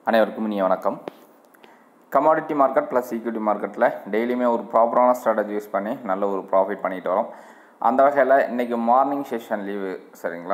அனைவருக்கும் இனிய வணக்கம் கமாடிட்டி மார்க்கெட் ப்ளஸ் ஈக்விட்டி மார்க்கெட்டில் டெய்லியுமே ஒரு ப்ராப்பரான ஸ்ட்ராட்டஜி யூஸ் பண்ணி நல்ல ஒரு ப்ராஃபிட் பண்ணிட்டு வரோம் அந்த வகையில் இன்றைக்கி மார்னிங் செஷன் லீவு சரிங்களா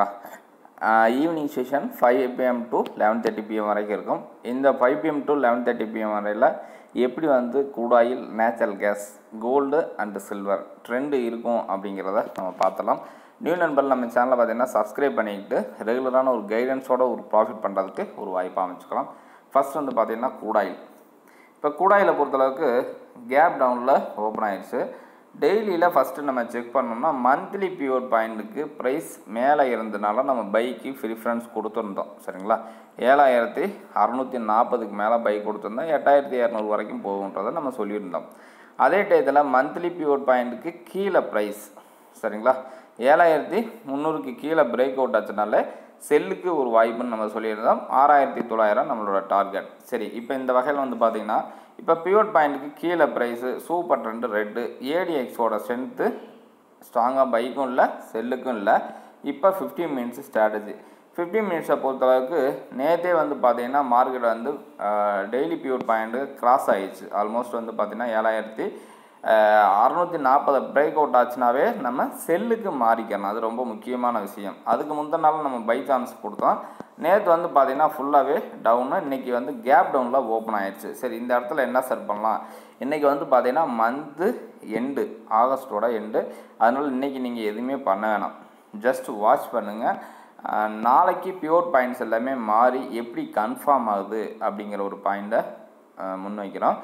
evening session five PM to eleven thirty PM வரைக்கும் இருக்கும் இந்த five PM to eleven thirty PM வரையில் எப்படி வந்து கூடாயில் natural gas gold and silver trend இருக்கும் அப்படிங்கிறத நம்ம பார்த்தலாம் நியூ நண்பர் நம்ம சேனலை பார்த்தீங்கன்னா சப்ஸ்கிரைப் பண்ணிக்கிட்டு ரெகுலரான ஒரு கைடன்ஸோட ஒரு ப்ராஃபிட் பண்ணுறதுக்கு ஒரு வாய்ப்பாக அமைச்சுக்கலாம் ஃபர்ஸ்ட் வந்து பார்த்தீங்கன்னா கூடாயில் இப்போ கூடாயில் பொறுத்தளவுக்கு கேப் டவுனில் ஓப்பன் ஆயிடுச்சு டெய்லியில் ஃபஸ்ட்டு நம்ம செக் பண்ணோம்னா மந்த்லி பியூர் பாயிண்ட்டுக்கு ப்ரைஸ் மேலே இருந்தனால நம்ம பைக்கு ப்ரிஃபரன்ஸ் கொடுத்துருந்தோம் சரிங்களா ஏழாயிரத்தி அறநூற்றி நாற்பதுக்கு மேலே பைக் கொடுத்துருந்தோம் எட்டாயிரத்தி இரநூறு வரைக்கும் போகுன்றதை நம்ம சொல்லியிருந்தோம் அதே டயத்தில் மந்த்லி பியூர் பாயிண்ட்டுக்கு கீழே ப்ரைஸ் சரிங்களா ஏழாயிரத்தி முந்நூறுக்கு கீழே பிரேக் அவுட் ஆச்சுனால செல்லுக்கு ஒரு வாய்ப்புன்னு நம்ம சொல்லியிருந்தோம் ஆறாயிரத்தி தொள்ளாயிரம் நம்மளோட டார்கெட் சரி இப்போ இந்த வகையில் வந்து பார்த்திங்கன்னா இப்போ பியூர் பாயிண்ட்டுக்கு கீழே ப்ரைஸு சூப்பர் ட்ரெண்டு ரெட்டு ஏடிஎக்ஸோட ஸ்ட்ரென்த்து ஸ்ட்ராங்காக பைக்கும் இல்லை செல்லுக்கும் இல்லை இப்போ ஃபிஃப்டீன் மினிட்ஸ் ஸ்ட்ராட்டஜி ஃபிஃப்டீன் மினிட்ஸை பொறுத்தளவுக்கு நேற்றே வந்து பார்த்தீங்கன்னா மார்க்கெட் வந்து டெய்லி பியூர் பாயிண்ட்டு கிராஸ் ஆகிடுச்சு ஆல்மோஸ்ட் வந்து பார்த்திங்கன்னா ஏழாயிரத்தி அறநூற்றி நாற்பது பிரேக் அவுட் ஆச்சுனாவே நம்ம செல்லுக்கு மாறிக்கணும் அது ரொம்ப முக்கியமான விஷயம் அதுக்கு முந்தின நாள் நம்ம பை சான்ஸ் கொடுத்தோம் நேற்று வந்து பார்த்திங்கன்னா ஃபுல்லாகவே டவுனு இன்றைக்கி வந்து கேப் டவுனில் ஓப்பன் ஆயிடுச்சு சரி இந்த இடத்துல என்ன செட் பண்ணலாம் இன்றைக்கி வந்து பார்த்திங்கன்னா மந்த்து எண்டு ஆகஸ்ட்டோட எண்டு அதனால் இன்றைக்கி நீங்கள் எதுவுமே பண்ண வேணாம் ஜஸ்ட் வாட்ச் பண்ணுங்கள் நாளைக்கு பியூர் பாயிண்ட்ஸ் எல்லாமே மாறி எப்படி கன்ஃபார்ம் ஆகுது அப்படிங்கிற ஒரு பாயிண்ட்டை முன்வைக்கிறோம்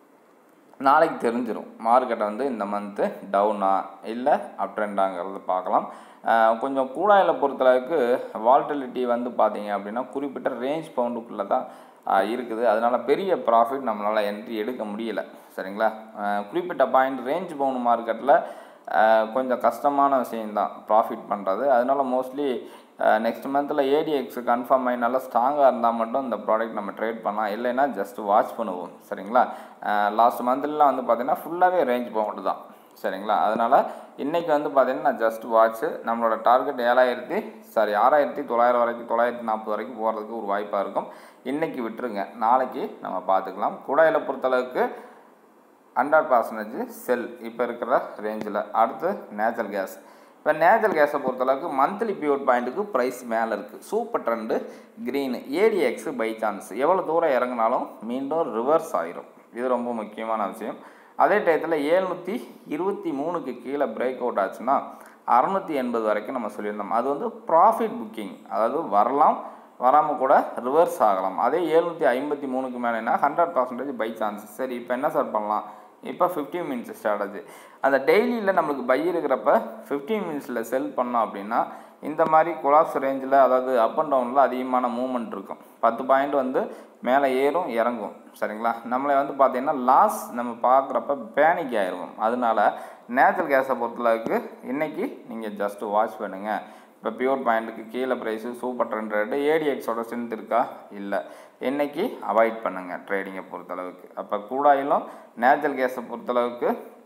நாளைக்கு தெரிஞ்சிடும் மார்க்கெட்டை வந்து இந்த மந்த்து டவுனா இல்லை அப் ட்ரெண்டாங்கிறத பார்க்கலாம் கொஞ்சம் கூடாயில் பொறுத்தளவுக்கு வால்டிலிட்டி வந்து பார்த்தீங்க அப்படின்னா குறிப்பிட்ட ரேஞ்ச் பவுண்டுக்குள்ளே தான் இருக்குது அதனால் பெரிய ப்ராஃபிட் நம்மளால் என்ட்ரி எடுக்க முடியல சரிங்களா குறிப்பிட்ட பாயிண்ட் ரேஞ்ச் பவுண்ட் மார்க்கெட்டில் கொஞ்சம் கஷ்டமான விஷயந்தான் ப்ராஃபிட் பண்ணுறது அதனால் மோஸ்ட்லி நெக்ஸ்ட் மந்தில் ஏடிஎக்ஸ் கன்ஃபார்ம் ஆகி நல்லா ஸ்ட்ராங்காக இருந்தால் மட்டும் இந்த ப்ராடக்ட் நம்ம ட்ரேட் பண்ணலாம் இல்லைன்னா ஜஸ்ட் வாட்ச் பண்ணுவோம் சரிங்களா லாஸ்ட் மந்த்லாம் வந்து பார்த்திங்கன்னா ஃபுல்லாகவே ரேஞ்ச் பவுண்டு தான் சரிங்களா அதனால் இன்றைக்கி வந்து பார்த்திங்கன்னா நான் ஜஸ்ட் வாட்ச்சு நம்மளோட டார்கெட் ஏழாயிரத்தி சாரி ஆறாயிரத்தி தொள்ளாயிரம் வரைக்கும் தொள்ளாயிரத்தி நாற்பது வரைக்கும் போகிறதுக்கு ஒரு வாய்ப்பாக இருக்கும் இன்றைக்கி விட்டுருங்க நாளைக்கு நம்ம பார்த்துக்கலாம் குடாயில் பொறுத்தளவுக்கு ஹண்ட்ரட் பர்சன்டேஜ் செல் இப்போ இருக்கிற ரேஞ்சில் அடுத்து நேச்சுரல் கேஸ் இப்போ நேச்சுரல் கேஸை பொறுத்தளவுக்கு மந்த்லி பியூர் பாயிண்ட்டுக்கு ப்ரைஸ் மேலே இருக்குது super trend green ADX buy chance எவ்வளோ தூரம் இறங்கினாலும் மீண்டும் ரிவர்ஸ் ஆயிரும் இது ரொம்ப முக்கியமான விஷயம் அதே டயத்தில் ஏழ்நூற்றி இருபத்தி மூணுக்கு கீழே பிரேக் அவுட் ஆச்சுன்னா அறநூற்றி எண்பது வரைக்கும் நம்ம சொல்லியிருந்தோம் அது வந்து ப்ராஃபிட் புக்கிங் அதாவது வரலாம் வராமல் கூட ரிவர்ஸ் ஆகலாம் அதே ஏழ்நூற்றி ஐம்பத்தி மூணுக்கு மேலேனா ஹண்ட்ரட் பர்சன்டேஜ் பை சான்ஸ் சரி இப்போ என்ன சார் பண்ணலாம் இப்போ ஃபிஃப்டீன் மினிட்ஸ் ஸ்ட்ராட்டஜி அந்த டெய்லியில் நம்மளுக்கு பை இருக்கிறப்ப ஃபிஃப்டீன் மினிட்ஸில் செல் பண்ணோம் அப்படின்னா இந்த மாதிரி கொலாப்ஸ் ரேஞ்சில் அதாவது அப் அண்ட் டவுனில் அதிகமான மூவ்மெண்ட் இருக்கும் பத்து பாயிண்ட் வந்து மேலே ஏறும் இறங்கும் சரிங்களா நம்மளை வந்து பார்த்திங்கன்னா லாஸ் நம்ம பார்க்குறப்ப பேனிக் ஆயிடுவோம் அதனால நேச்சுரல் கேஸை பொறுத்தளவுக்கு இன்றைக்கி நீங்கள் ஜஸ்ட்டு வாட்ச் பண்ணுங்கள் இப்போ பியூர் பாயிண்ட்டுக்கு கீழே ப்ரைஸு சூப்பர் ட்ரெண்ட் ரேட்டு ஏடிஎக்ஸோட ஸ்ட்ரென்த் இருக்கா இல்லை இன்றைக்கி அவாய்ட் பண்ணுங்கள் ட்ரேடிங்கை பொறுத்தளவுக்கு அப்போ கூடாயிலும் நேச்சுரல் கேஸை பொறுத்தளவுக்கு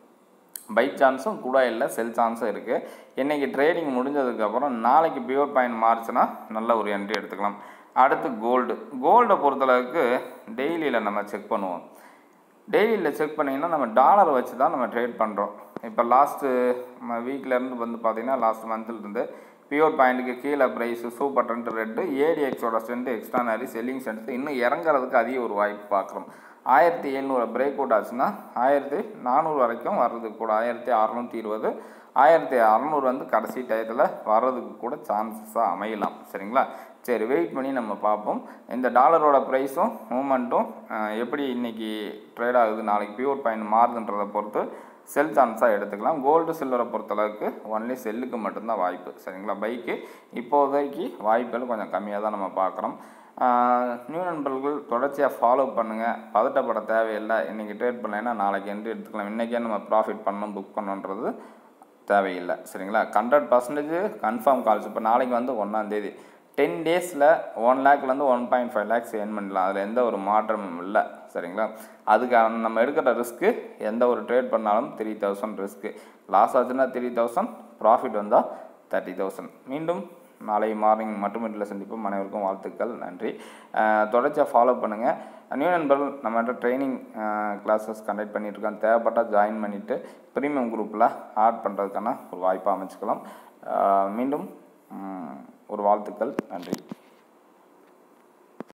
பை சான்ஸும் கூட இல்லை செல் சான்ஸும் இருக்குது இன்றைக்கி ட்ரேடிங் முடிஞ்சதுக்கப்புறம் நாளைக்கு பியூர் பாயிண்ட் மாறுச்சுன்னா நல்ல ஒரு என்ட்ரி எடுத்துக்கலாம் அடுத்து கோல்டு கோல்டை பொறுத்தளவுக்கு டெய்லியில் நம்ம செக் பண்ணுவோம் டெய்லியில் செக் பண்ணிங்கன்னா நம்ம டாலர் வச்சு தான் நம்ம ட்ரேட் பண்ணுறோம் இப்போ லாஸ்ட்டு வீக்லேருந்து வந்து பார்த்திங்கன்னா லாஸ்ட் மந்த்லேருந்து பியூர் பாயிண்ட்டுக்கு கீழே ப்ரைஸு சூப்பர் ட்ரெண்ட் ரெட்டு ஏடிஎக்ஸோட ஸ்ட்ரென்த்து எக்ஸ்ட்ரானரி செல்லிங் ஸ்ட்ரென்த்து இன்னும் இறங்குறதுக்கு அதிக ஒரு வாய்ப்பு பார்க்குறோம் ஆயிரத்தி எழுநூறு பிரேக் அவுட் ஆச்சுன்னா ஆயிரத்தி நானூறு வரைக்கும் வர்றதுக்கு கூட ஆயிரத்தி அறநூற்றி இருபது ஆயிரத்தி அறநூறு வந்து கடைசி டயத்தில் வர்றதுக்கு கூட சான்சஸாக அமையலாம் சரிங்களா சரி வெயிட் பண்ணி நம்ம பார்ப்போம் இந்த டாலரோட ப்ரைஸும் மூமெண்ட்டும் எப்படி இன்றைக்கி ட்ரேட் ஆகுது நாளைக்கு பியூர் பாயிண்ட் மாறுதுன்றதை பொறுத்து செல் சான்ஸாக எடுத்துக்கலாம் கோல்டு சில்வரை பொறுத்தளவுக்கு ஒன்லி செல்லுக்கு மட்டும்தான் வாய்ப்பு சரிங்களா பைக்கு இப்போதைக்கு வாய்ப்புகள் கொஞ்சம் கம்மியாக தான் நம்ம பார்க்குறோம் நியூ நண்பர்கள் தொடர்ச்சியாக ஃபாலோ பண்ணுங்கள் பதட்டப்பட தேவையில்லை இன்றைக்கி ட்ரேட் பண்ணலைன்னா நாளைக்கு என்ட்ரி எடுத்துக்கலாம் இன்றைக்கே நம்ம ப்ராஃபிட் பண்ணணும் புக் பண்ணணுன்றது தேவையில்லை சரிங்களா ஹண்ட்ரட் பர்சன்டேஜ் கன்ஃபார்ம் கால்ஸ் இப்போ நாளைக்கு வந்து ஒன்றாந்தேதி டென் டேஸில் ஒன் லேக்லேருந்து one point five lakhs earn பண்ணலாம் அதில் எந்த ஒரு மாற்றமும் இல்லை சரிங்களா அதுக்கான நம்ம எடுக்கிற ரிஸ்க்கு எந்த ஒரு ட்ரேட் பண்ணாலும் த்ரீ தௌசண்ட் ரிஸ்க்கு லாஸ் ஆச்சுன்னா த்ரீ தௌசண்ட் ப்ராஃபிட் வந்தால் தேர்ட்டி தௌசண்ட் மீண்டும் நாளை மார்னிங் மட்டுமிட்டில் சந்திப்போம் அனைவருக்கும் வாழ்த்துக்கள் நன்றி அஹ் தொடர்ச்சியாக ஃபாலோ பண்ணுங்கள் நியூ நண்பர்கள் நம்மகிட்ட ட்ரைனிங் கிளாஸஸ் கண்டக்ட் பண்ணிகிட்ருக்கோம் தேவைப்பட்டால் ஜாயின் பண்ணிவிட்டு ப்ரீமியம் குரூப்பில் ஆட் பண்ணுறதுக்கான ஒரு வாய்ப்பை அமைச்சுக்கலாம் அஹ் மீண்டும் ம், ஒரு வாழ்த்துக்கள் நன்றி